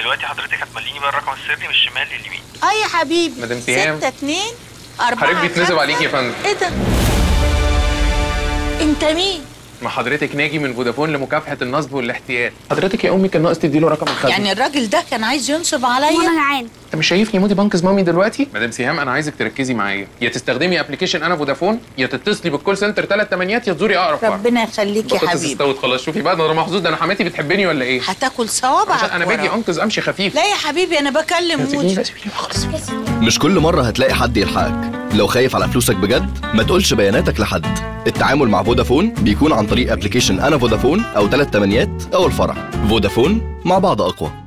دلوقتي حضرتك هتمليني بقى الرقم السري من الشمال لليمين اه يا حبيبي مدام سهام. ستة اتنين أربعة حضرتك بيتنصب خمسة. عليكي يا فندم. ايه ده؟ انت مين؟ ما حضرتك ناجي من فودافون لمكافحه النصب والاحتيال حضرتك يا امي كان ناقص تديله رقم الخزنه يعني الراجل ده كان عايز ينصب عليا؟ وانا جعان انت مش شايفني مودي بنقذ مامي دلوقتي مدام سهام انا عايزك تركزي معايا يا تستخدمي ابلكيشن انا فودافون يا تتصلي بالكول سنتر ثلاث تمانيات يا تزوري اقرب فرع ربنا يخليك يا بطاطس حبيبي استوت خلاص شوفي بقى ده انا محظوظ ده انا حماتي بتحبني ولا ايه هتاكل صوابعك عشان انا باجي ورا. انقذ امشي خفيف لا يا حبيبي انا بكلم سيبيني مودي بقى سيبيني بقى خلاص مش كل مرة هتلاقي حد يلحقك لو خايف على فلوسك بجد ما تقولش بياناتك لحد التعامل مع فودافون بيكون عن طريق ابلكيشن انا فودافون او 3 تمانيات او الفرع فودافون مع بعض اقوى